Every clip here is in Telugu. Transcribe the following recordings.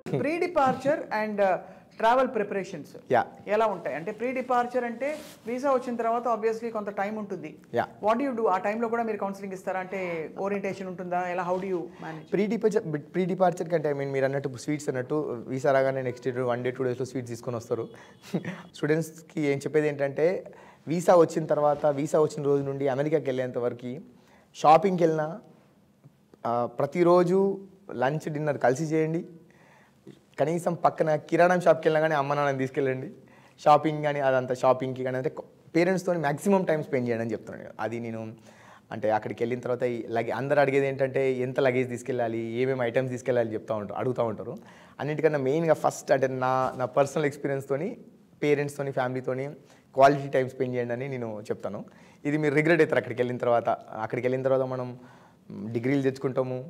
Pre departure and travel preparations yeah ఎలా ఉంటాయి అంటే ప్రీ డిపార్చర్ అంటే వీసా వచ్చిన తర్వాత ఆబ్వియస్లీ కొంత టైం ఉంటుంది యా వాట్ యూ డూ ఆ టైంలో కూడా మీరు కౌన్సిలింగ్ ఇస్తారా అంటే ఓరియంటేషన్ ఉంటుందా ఎలా how do manage pre departure pre departure కంటే ఐ మీన్ మీరు అన్నట్టు స్వీట్స్ అన్నట్టు వీసా రాగానే next day one day two డేస్లో స్వీట్స్ తీసుకొని వస్తారు స్టూడెంట్స్కి ఏం చెప్పేది ఏంటంటే వీసా వచ్చిన తర్వాత వీసా వచ్చిన రోజు నుండి అమెరికాకి వెళ్ళేంత వరకు షాపింగ్కి వెళ్ళినా ఆ, ప్రతిరోజు లంచ్ డిన్నర్ కలిసి చేయండి కనీసం పక్కన కిరాణా షాప్కి వెళ్ళినా కానీ అమ్మ నాన్నని తీసుకెళ్ళండి షాపింగ్ కానీ అదంతా షాపింగ్కి కానీ అంటే పేరెంట్స్తో మ్యాక్సిమం టైం స్పెండ్ చేయడం అని చెప్తున్నాను నేను. అది నేను అంటే అక్కడికి వెళ్ళిన తర్వాత ఈ లగే అందరు అడిగేది ఏంటంటే ఎంత లగేజ్ తీసుకెళ్ళాలి ఏమేమి ఐటమ్స్ తీసుకెళ్ళాలి చెప్తా ఉంటారు అడుగుతూ ఉంటారు అన్నిటికన్నా మెయిన్గా ఫస్ట్ అంటే నా నా పర్సనల్ ఎక్స్పీరియన్స్తోని పేరెంట్స్తోని ఫ్యామిలీతోని క్వాలిటీ టైం స్పెండ్ చేయండి అని నేను చెప్తాను ఇది మీరు రిగ్రెట్ అవుతారు అక్కడికి వెళ్ళిన తర్వాత అక్కడికి వెళ్ళిన తర్వాత మనం డిగ్రీలు తెచ్చుకుంటాము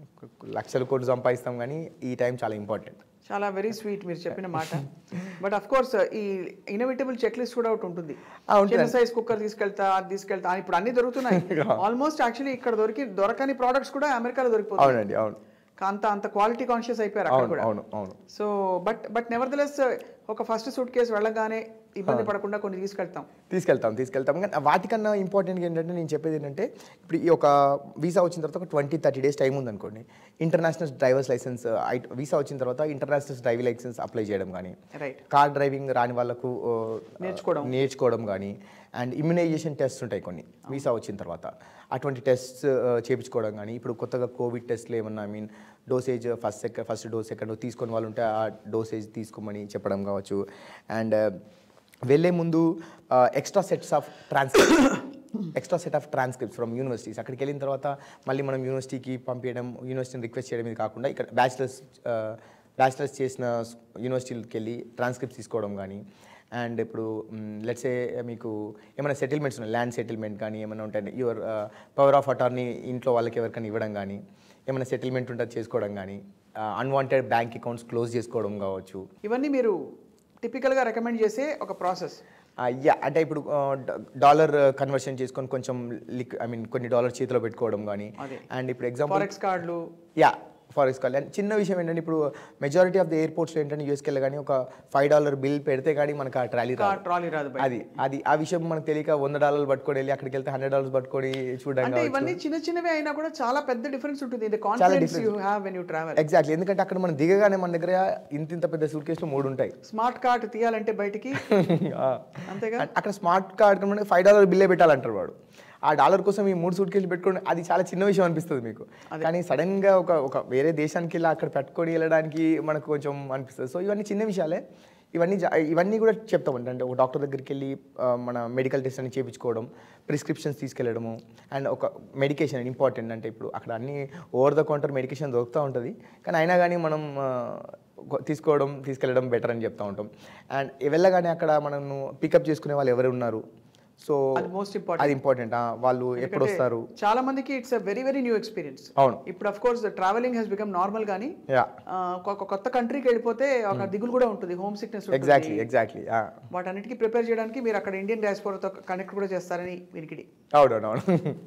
లక్షల కోట్లు సంపాదిస్తాం కానీ ఈ టైం చాలా ఇంపార్టెంట్ చాలా వెరీ స్వీట్ మీరు చెప్పిన మాట బట్ అఫ్ కోర్స్ ఈ ఇన్నోవేటబుల్ చెక్ లిస్ట్ కూడా ఒకటి ఉంటుంది ఆ, ఉంటుంది. చిన్న సైజ్ కుక్కర్ తీసుకెళ్తా అది తీసుకెళ్తా అని ఇప్పుడు అన్ని దొరుకుతున్నాయి ఆల్మోస్ట్ యాక్చువల్లీ ఇక్కడ దొరికి దొరకని ప్రోడక్ట్స్ కూడా అమెరికాలో దొరికిపోతాయి అవునండి అవును అంత అంత క్వాలిటీ కాన్షియస్ అయిపోయారు అక్కడ అవును కూడా అవును అవును సో బట్ బట్ నెవర్ ఒక ఫస్ట్ సూట్ కేసు వెళ్ళగానే ఇబ్బంది పడకుండా కొన్ని తీసుకెళ్తాం తీసుకెళ్తాం తీసుకెళ్తాం కానీ వాటికన్నా ఇంపార్టెంట్ ఏంటంటే నేను చెప్పేది ఏంటంటే ఇప్పుడు ఈ ఒక వీసా వచ్చిన తర్వాత ఒక ట్వంటీ థర్టీ డేస్ టైం ఉందనుకోండి ఇంటర్నేషనల్ డ్రైవర్స్ లైసెన్స్ వీసా వచ్చిన తర్వాత ఇంటర్నేషనల్ డ్రైవింగ్ లైసెన్స్ అప్లై చేయడం కానీ రైట్ కార్ డ్రైవింగ్ రాని వాళ్ళకు ఆ, నేర్చుకోవడం. నేర్చుకోవడం కానీ అండ్ ఇమ్యునైజేషన్ టెస్ట్ ఉంటాయి కొన్ని వీసా వచ్చిన తర్వాత అటువంటి టెస్ట్ చేయించుకోవడం కానీ ఇప్పుడు కొత్తగా కోవిడ్ టెస్ట్లు ఏమన్నా I mean dosage first second first dose second తీసుకొని వాళ్ళు ఉంటే ఆ డోసేజ్ తీసుకోమని చెప్పడం కావచ్చు అండ్ వెళ్ళే ముందు extra sets of transcript extra set of transcripts from universities అక్కడికి వెళ్ళిన తర్వాత మళ్ళీ మనం యూనివర్సిటీకి పంపించడం యూనివర్సిటీని రిక్వెస్ట్ చేయడం ఇది కాకుండా ఇక్కడ బ్యాచిలర్స్ బ్యాచిలర్స్ చేసిన యూనివర్సిటీకి వెళ్ళి ట్రాన్స్క్రిప్ట్స్ తీసుకోవడం కానీ అండ్ ఇప్పుడు లెట్సే మీకు ఏమైనా సెటిల్మెంట్స్ ఉన్నాయి ల్యాండ్ సెటిల్మెంట్ కానీ ఏమైనా ఉంటాయి యువర్ పవర్ ఆఫ్ అటార్నీ ఇంట్లో వాళ్ళకి ఎవరికైనా ఇవ్వడం కానీ ఏమైనా సెటిల్మెంట్ ఉంటుంది చేసుకోవడం కానీ అన్వాంటెడ్ బ్యాంక్ అకౌంట్స్ క్లోజ్ చేసుకోవడం కావచ్చు ఇవన్నీ మీరు టిపికల్గా రికమెండ్ చేసే ఒక ప్రాసెస్ యా అంటే ఇప్పుడు డాలర్ కన్వర్షన్ చేసుకొని కొంచెం లిక్ ఐ మీన్ కొన్ని డాలర్ చేతిలో పెట్టుకోవడం కానీ అదే. అండ్ ఇప్పుడు ఎగ్జాంపుల్ ఫారెక్స్ కార్డులు యా ఫారెక్స్ కాల్ అండ్ చిన్న విషయం ఏంటంటే ఇప్పుడు మెజారిటీ ఆఫ్ ద ఎయిర్పోర్ట్స్లో ఏంటంటే యూఎస్కి వెళ్ళి కానీ ఒక ఫైవ్ డాలర్ బిల్ పెడితే కానీ మనకు ఆ ట్రాలీ రాదు ట్రాలీ రాదు బయట. అది అది ఆ విషయం మనకు తెలియక వంద డాలర్లు పట్టుకొని వెళ్ళి అక్కడికి వెళ్తే హండ్రెడ్ డాలర్స్ పట్టుకొని చూడడం అంటే ఇవన్నీ చిన్న చిన్నవి అయినా కూడా చాలా పెద్ద డిఫరెన్స్ ఉంటుంది ఇది confidence you have when you travel exactly ఎందుకంటే అక్కడ మనం దిగగానే మన దగ్గర ఇంత ఇంత పెద్ద సూట్ కేసులు మూడు ఉంటాయి స్మార్ట్ కార్డ్ తీయాలంటే బయటికి ఆ. అంతేగా అ- అక్కడ స్మార్ట్ కార్డ్ కన్నా ఫైవ్ డాలర్ బిల్లే పెట్టాలంటారు వాడు ఆ డాలర్ కోసం ఈ మూడు సూట్ కేసులు పెట్టుకోండి అది చాలా చిన్న విషయం అనిపిస్తుంది మీకు కానీ సడన్ గా ఒక ఒక వేరే దేశానికి వెళ్ళి అక్కడ పెట్టుకొని వెళ్ళడానికి మనకు కొంచెం అనిపిస్తుంది సో ఇవన్నీ చిన్న విషయాలే ఇవన్నీ జా- ఇవన్నీ కూడా చెప్తామండి అంటే ఒక డాక్టర్ దగ్గరికి వెళ్ళి ఆ, మన మెడికల్ టెస్ట్ అని చేయించుకోవడం ప్రిస్క్రిప్షన్స్ తీసుకెళ్ళడము అండ్ ఒక మెడికేషన్ ఇంపార్టెంట్ అంటే ఇప్పుడు అక్కడ అన్ని ఓవర్ ద కౌంటర్ మెడికేషన్ దొరుకుతూ ఉంటుంది కానీ అయినా కానీ మనం ఆ, కొ- తీసుకోవడం తీసుకెళ్ళడం బెటర్ అని చెప్తా ఉంటాం అండ్ వెళ్ళగానే అక్కడ మనం పికప్ చేసుకునే వాళ్ళు ఎవరు ఉన్నారు సో అది మోస్ట్ ఇంపార్టెంట్ అది ఇంపార్టెంట్ వాళ్ళు ఎప్పుడు వస్తారు చాలా మందికి it's a very very new experience అవును ఇప్పుడు of course travelling has become normal కానీ యా ఆ, ఒక కొత్త కంట్రీకి వెళ్ళిపోతే ఒక దిగులు కూడా ఉంటుంది హోమ్ సిక్నెస్ ఎగ్జాక్ట్లీ ఎగ్జాక్ట్లీ వాటన్నిటికీ ప్రిపేర్ చేయడానికి మీరు అక్కడ ఇండియన్ డయాస్పోరాతో కనెక్ట్ కూడా చేస్తారని వినికిడి అవునవును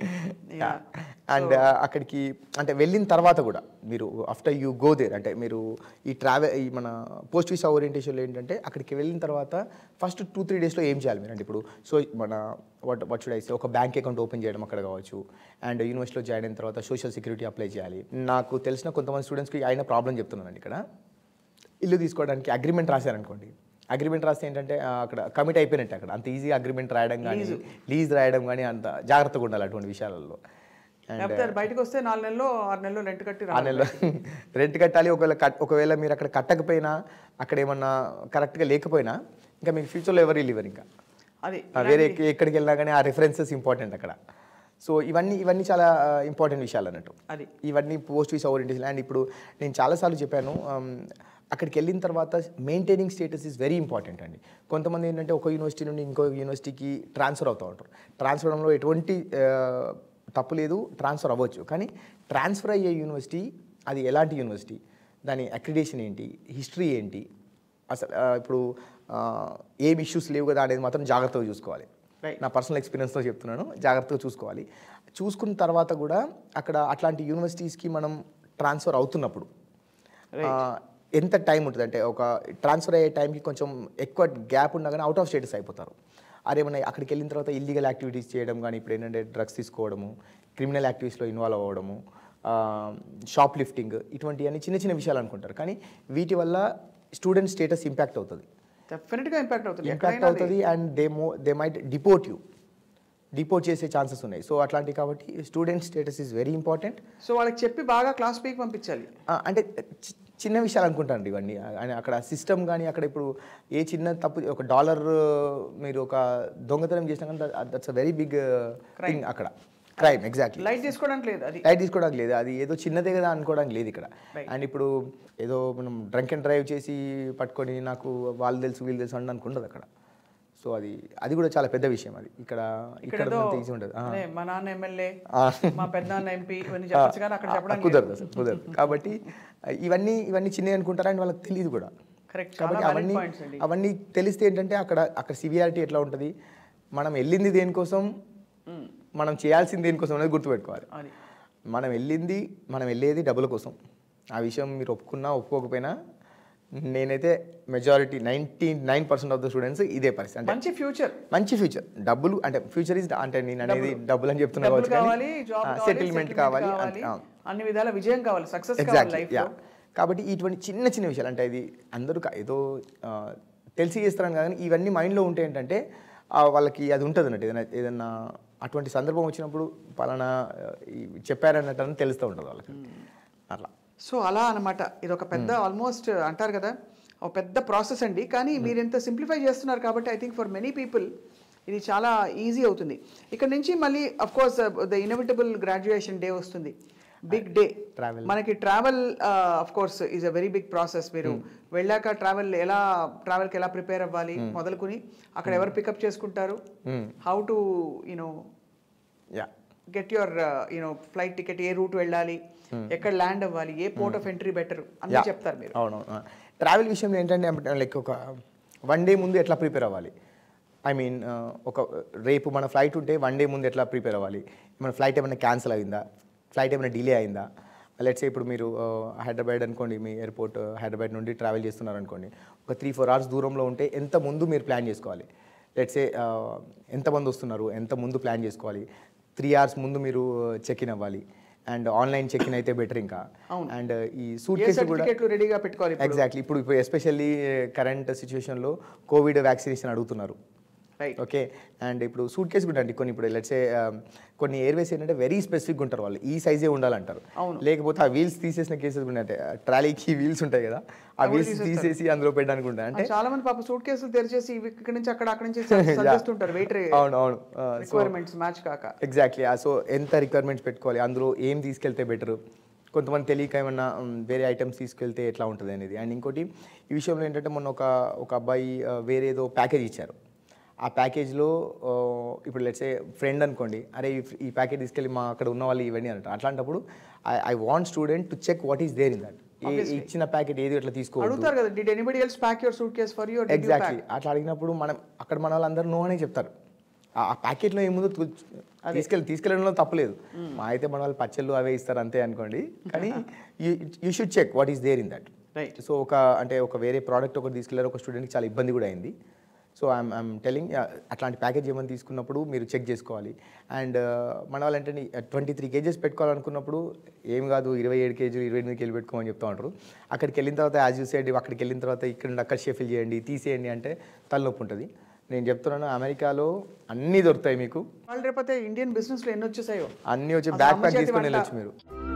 Yeah. అండ్ అక్కడికి అంటే వెళ్ళిన తర్వాత కూడా మీరు ఆఫ్టర్ యూ గో దేర్ అంటే మీరు ఈ ట్రావెల్ ఈ మన పోస్ట్ వీసా ఓరియంటేషన్లో ఏంటంటే అక్కడికి వెళ్ళిన తర్వాత ఫస్ట్ టూ త్రీ డేస్లో ఏం చేయాలి మీరు అంటే ఇప్పుడు సో మన వాట్ వాట్ షుడ్ ఐసే ఒక బ్యాంక్ అకౌంట్ ఓపెన్ చేయడం అక్కడ కావచ్చు అండ్ యూనివర్సిటీలో జాయిన్ అయిన తర్వాత సోషల్ సెక్యూరిటీ అప్లై చేయాలి నాకు తెలిసిన కొంతమంది స్టూడెంట్స్కి అయిన ప్రాబ్లం చెప్తున్నానండి ఇక్కడ ఇల్లు తీసుకోవడానికి అగ్రిమెంట్ రాశారనుకోండి అగ్రిమెంట్ రాస్తే ఏంటంటే ఆ, అక్కడ కమిట్ అయిపోయినట్టు అక్కడ అంత ఈజీ అగ్రిమెంట్ రాయడం కానీ లీజ్ రాయడం కానీ అంత జాగ్రత్తగా ఉండాలి అటువంటి విషయాలలో అండ్ లేకపోతే అది బయటకు వస్తే నాలుగు నెలల్లో ఆరు నెలల్లో రెంట్ కట్టి ఆ రావాలి నెలలో రెంట్ కట్టాలి ఒకవేళ కట్ ఒకవేళ మీరు అక్కడ కట్టకపోయినా అక్కడ ఏమన్నా కరెక్ట్గా లేకపోయినా ఇంకా మీకు ఫ్యూచర్లో ఎవరు ఇవ్వరు ఇంకా అది ఆ, వేరే ఎక్క- ఎక్కడికి వెళ్ళినా కానీ ఆ రిఫరెన్సెస్ ఇంపార్టెంట్ అక్కడ సో ఇవన్నీ ఇవన్నీ చాలా ఇంపార్టెంట్ విషయాలు అన్నట్టు అది ఇవన్నీ పోస్ట్ వీసా ఓరియంటేషన్ అండ్ ఇప్పుడు నేను చాలాసార్లు చెప్పాను um, అక్కడికి వెళ్ళిన తర్వాత maintaining status is very important అండి కొంతమంది ఏంటంటే ఒక యూనివర్సిటీ నుండి ఇంకో యూనివర్సిటీకి ట్రాన్స్ఫర్ అవుతూ ఉంటారు ట్రాన్స్ఫర్ అవడంలో ఎటువంటి uh, తప్పు లేదు ట్రాన్స్ఫర్ అవ్వచ్చు కానీ ట్రాన్స్ఫర్ అయ్యే యూనివర్సిటీ అది ఎలాంటి యూనివర్సిటీ దాని అక్రిడేషన్ ఏంటి హిస్టరీ ఏంటి అసలు uh, ఇప్పుడు uh, ఏం ఇష్యూస్ లేవు కదా అనేది మాత్రం జాగ్రత్తగా చూసుకోవాలి Right. నా పర్సనల్ ఎక్స్పీరియన్స్తో చెప్తున్నాను జాగ్రత్తగా చూసుకోవాలి చూసుకున్న తర్వాత కూడా అక్కడ అట్లాంటి యూనివర్సిటీస్కి మనం ట్రాన్స్ఫర్ అవుతున్నప్పుడు ఆ, ఎంత టైం ఉంటుంది అంటే ఒక ట్రాన్స్ఫర్ అయ్యే టైంకి కొంచెం ఎక్కువ గ్యాప్ ఉన్నా కానీ అవుట్ ఆఫ్ స్టేటస్ అయిపోతారు అరేమన్నా అక్కడికి వెళ్ళిన తర్వాత ఇల్లీగల్ యాక్టివిటీస్ చేయడం కానీ ఇప్పుడు ఏంటంటే డ్రగ్స్ తీసుకోవడము క్రిమినల్ యాక్టివిటీస్లో ఇన్వాల్వ్ అవ్వడము షాప్ లిఫ్టింగ్ ఇటువంటివన్నీ చిన్న చిన్న విషయాలు అనుకుంటారు కానీ వీటి వల్ల స్టూడెంట్ స్టేటస్ ఇంపాక్ట్ అవుతుంది డెఫినెట్గా ఇంపాక్ట్ అవుతుంది ఇంపాక్ట్ ఎక్కడైనా అది. అవుతుంది and they may they might deport you deport చేసే ఛాన్సెస్ ఉన్నాయి సో అట్లాంటివి కాబట్టి student status is very important so వాళ్ళకి చెప్పి బాగా క్లాస్ పీకి పంపించాలి అంటే చి- చిన్న విషయాలు అనుకుంటాను ఇవన్నీ అని అక్కడ సిస్టమ్ కానీ అక్కడ ఇప్పుడు ఏ చిన్న తప్పు ఒక డాలర్ మీరు ఒక దొంగతనం చేసినా కానీ that's a very big thing అక్కడ క్రైమ్ ఎగ్జాక్ట్లీ లైట్ తీసుకోవడానికి లేదు అది లైట్ తీసుకోవడానికి లేదు అది ఏదో చిన్నదే కదా అనుకోవడానికి లేదు ఇక్కడ Right. అండ్ ఇప్పుడు ఏదో మనం డ్రంక్ అండ్ డ్రైవ్ చేసి పట్టుకొని నాకు వాళ్ళు తెలుసు వీళ్ళు తెలుసు అనడానికి ఉండదు అక్కడ సో అది అది కూడా చాలా పెద్ద విషయం అది ఇక్కడ ఇక్కడ ఇక్కడ ఏదో ఈజీ ఉండదు ఆ. అదే మా నాన్న ఎమ్మెల్యే ఆ. మా పెద్దనాన్న ఎంపీ ఇవన్నీ చెప్పచ్చు కానీ అక్కడ ఆ, చెప్పడానికి కుదరదు అసలు కుదరదు కాబట్టి ఇవన్నీ ఇవన్నీ చిన్నవి అనుకుంటారా అండ్ వాళ్ళకి తెలియదు కూడా కరెక్ట్ చాలా కాబట్టి valid అవన్నీ points అండి అవన్నీ తెలిస్తే ఏంటంటే అక్కడ అక్కడ సివియారిటీ ఎట్లా ఉంటుంది మనం వెళ్ళింది దేనికోసం మ్మ్. మనం చేయాల్సింది దేనికోసం అనేది గుర్తుపెట్టుకోవాలి అది మనం వెళ్ళింది మనం వెళ్ళేది డబ్బుల కోసం ఆ విషయం మీరు ఒప్పుకున్నా ఒప్పుకోకపోయినా నేనైతే majority ninety nine percent of the students ఇదే పరిస్థితి అంటే మంచి ఫ్యూచర్ మంచి ఫ్యూచర్ డబ్బులు అంటే ఫ్యూచర్ ఇస్ అంటే నేను అనేది డబ్బులు అని చెప్తున్నా డబ్బులు కావాలి జాబ్ కావాలి సెటిల్మెంట్ కావాలి కావాలి ఆ, అన్ని విధాల విజయం కావాలి సక్సెస్ కావాలి ఎగ్జాక్ట్లీ లైఫ్ యా కాబట్టి ఇటువంటి చిన్న చిన్న విషయాలు అంటే ఇది అందరూ కా- ఏదో ఆ, తెలిసి చేస్తారని కానీ ఇవన్నీ మైండ్లో ఉంటే ఏంటంటే ఆ, వాళ్ళకి అది ఉంటుంది అన్నట్టు ఏదైనా ఏదైనా అటువంటి సందర్భం వచ్చినప్పుడు పలానా ఆ, ఈ చెప్పారన్నట్టు అని తెలుస్తూ ఉంటుంది వాళ్ళకి అట్లా సో అలా అన్నమాట ఇది ఒక పెద్ద ఆల్మోస్ట్ అంటారు కదా ఒక పెద్ద ప్రాసెస్ అండి కానీ మీరు ఎంత సింప్లిఫై చేస్తున్నారు కాబట్టి I think for many people ఇది చాలా ఈజీ అవుతుంది ఇక్కడ నుంచి మళ్ళీ of course the inevitable graduation day వస్తుంది బిగ్ డే Travel. మనకి travel of course is a very big process మీరు వెళ్ళాక ట్రావెల్ ఎలా ట్రావెల్కి ఎలా ప్రిపేర్ అవ్వాలి మొదలుకొని అక్కడ ఎవరు పికప్ చేసుకుంటారు how to you know yeah get your you know flight ticket ఏ రూట్ వెళ్ళాలి ఎక్కడ ల్యాండ్ అవ్వాలి ఏ పోర్ట్ ఆఫ్ ఎంట్రీ బెటర్ అన్ని చెప్తారు మీరు అవునవును ట్రావెల్ విషయంలో ఏంటంటే లైక్ ఒక వన్ డే ముందు ఎట్లా ప్రిపేర్ అవ్వాలి ఐ మీన్ ఒక రేపు మన ఫ్లైట్ ఉంటే వన్ డే ముందు ఎట్లా ప్రిపేర్ అవ్వాలి మన ఫ్లైట్ ఏమైనా క్యాన్సిల్ అయిందా ఫ్లైట్ ఏమైనా డిలే అయిందా లెట్స్ ఇప్పుడు మీరు హైదరాబాద్ అనుకోండి మీ ఎయిర్పోర్ట్ హైదరాబాద్ నుండి ట్రావెల్ చేస్తున్నారు అనుకోండి ఒక త్రీ ఫోర్ అవర్స్ దూరంలో ఉంటే ఎంత ముందు మీరు ప్లాన్ చేసుకోవాలి లెట్సే ఎంతమంది వస్తున్నారు ఎంత ముందు ప్లాన్ చేసుకోవాలి త్రీ అవర్స్ ముందు మీరు చెక్ ఇన్ అవ్వాలి అండ్ ఆన్లైన్ చెక్ ఇన్ అయితే బెటర్ ఇంకా అవును. అండ్ ఈ సూట్ ఏ కేసు కూడా సర్టిఫికెట్లు రెడీగా పెట్టుకోవాలి ఇప్పుడు? ఎగ్జాక్ట్లీ ఇప్పుడు ఇప్పుడు ఎస్పెషల్లీ కరెంట్ సిచ్యువేషన్లో కోవిడ్ వ్యాక్సినేషన్ అడుగుతున్నారు రైట్ ఓకే అండ్ ఇప్పుడు సూట్ కేసు కూడా అండి కొన్ని ఇప్పుడు లెట్సే కొన్ని ఎయిర్వేస్ ఏంటంటే వెరీ స్పెసిఫిక్ ఉంటారు వాళ్ళు ఈ సైజే ఉండాలంటారు అవును. లేకపోతే ఆ వీల్స్ తీసేసిన కేసెస్ కూడా అంటే ట్రాలీకి వీల్స్ ఉంటాయి కదా ఆ వీల్స్ తీసేసి అందులో పెట్టడానికి ఉంటాయి అంటే చాలా మంది పాప సూట్ కేసులు తెరిచేసి ఇవి ఇక్కడ నుంచి అక్కడ అక్కడ నుంచి సర్దిస్తుంటారు వెయిట్ అవును అవును సో రిక్వైర్మెంట్స్ మ్యాచ్ కాక ఎగ్జాక్ట్లీ సో ఎంత రిక్వైర్మెంట్స్ పెట్టుకోవాలి అందులో ఏం తీసుకెళ్తే బెటర్ కొంతమంది తెలియక ఏమన్నా మ్, వేరే ఐటమ్స్ తీసుకెళ్తే ఎట్లా ఉంటుంది అనేది అండ్ ఇంకోటి ఈ విషయంలో ఏంటంటే మొన్న ఒక ఒక అబ్బాయి ఆ, వేరే ఏదో ప్యాకేజ్ ఇచ్చారు ఆ ప్యాకేజ్లో ఆ, ఇప్పుడు లెట్సే ఫ్రెండ్ అనుకోండి అరే ఈ- ఈ ప్యాకేజ్ తీసుకెళ్ళి మా అక్కడ ఉన్న వాళ్ళు ఇవన్నీ అంటారు అట్లాంటప్పుడు I I want student to check what is there in that ఇచ్చిన ప్యాకెట్ ఏది ఎట్లా తీసుకోవద్దు అడుగుతారు కదా did anybody else pack your suit case for your exactly అట్లా అడిగినప్పుడు మనం అక్కడ మన వాళ్ళందరూ నో అనే చెప్తారు ఆ ఆ ప్యాకెట్లో ఏముందో తు- తీసుకెళ్ళి తీసుకెళ్ళడంలో తప్పలేదు మా అయితే మన వాళ్ళు పచ్చళ్ళు అవే ఇస్తారు అంతే అనుకోండి కానీ you should check what is there in that right so ఒక అంటే ఒక వేరే ప్రోడక్ట్ ఒకటి తీసుకెళ్లారు ఒక స్టూడెంట్కి చాలా ఇబ్బంది కూడా అయింది సో ఐఎమ్ ఐఎమ్ టెలింగ్ అట్లాంటి ప్యాకేజ్ ఏమైనా తీసుకున్నప్పుడు మీరు చెక్ చేసుకోవాలి అండ్ మన వాళ్ళు అంటే ట్వంటీ త్రీ కేజెస్ పెట్టుకోవాలనుకున్నప్పుడు ఏం కాదు ఇరవై ఏడు కేజీలు ఇరవై ఎనిమిది కేజీలు పెట్టుకోమని చెప్తా ఉంటారు అక్కడికి వెళ్ళిన తర్వాత యాజ్ యూ సైడ్ అక్కడికి వెళ్ళిన తర్వాత ఇక్కడ నుండి అక్కడ షెఫిల్ చేయండి తీసేయండి అంటే తలనొప్పి ఉంటుంది నేను చెప్తున్నాను అమెరికాలో అన్నీ దొరుకుతాయి మీకు వాళ్ళు రేపతే ఇండియన్ బిజినెస్ లో ఎన్ని వచ్చేసాయో అన్నీ వచ్చి అసలు బ్యాక్ అమ్మ ప్యాక్ చేతి తీసుకొని వంట. వెళ్ళొచ్చు మీరు